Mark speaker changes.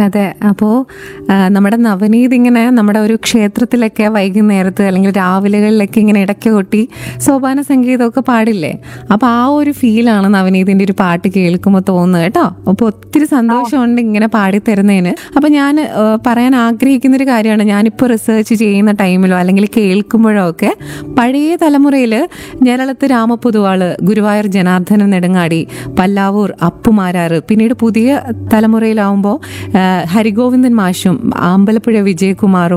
Speaker 1: അതെ അപ്പോൾ നമ്മുടെ നവനീത് ഇങ്ങനെ നമ്മുടെ ഒരു ക്ഷേത്രത്തിലൊക്കെ വൈകുന്നേരത്ത് അല്ലെങ്കിൽ രാവിലെകളിലൊക്കെ ഇങ്ങനെ ഇടയ്ക്ക് കൊട്ടി സോപാന സംഗീതമൊക്കെ പാടില്ലേ അപ്പോൾ ആ ഒരു ഫീലാണ് നവനീതിൻ്റെ ഒരു പാട്ട് കേൾക്കുമ്പോൾ തോന്നുന്നത് കേട്ടോ അപ്പോൾ ഒത്തിരി സന്തോഷമുണ്ട് ഇങ്ങനെ പാടിത്തരുന്നതിന് അപ്പോൾ ഞാൻ ആ, പറയാൻ ആഗ്രഹിക്കുന്ന ഒരു കാര്യമാണ് ഞാനിപ്പോൾ റിസർച്ച് ചെയ്യുന്ന ടൈമിലോ അല്ലെങ്കിൽ കേൾക്കുമ്പോഴോ ഒക്കെ പഴയ തലമുറയിൽ ഞരളത്ത് രാമപൊതുവാള് ഗുരുവായൂർ ജനാർദ്ദനൻ നെടുങ്ങാടി പല്ലാവൂർ അപ്പുമാരാറ് പിന്നീട് പുതിയ തലമുറയിലാവുമ്പോൾ ഹരിഗോവിന്ദൻ മാഷും അമ്പലപ്പുഴ വിജയകുമാറും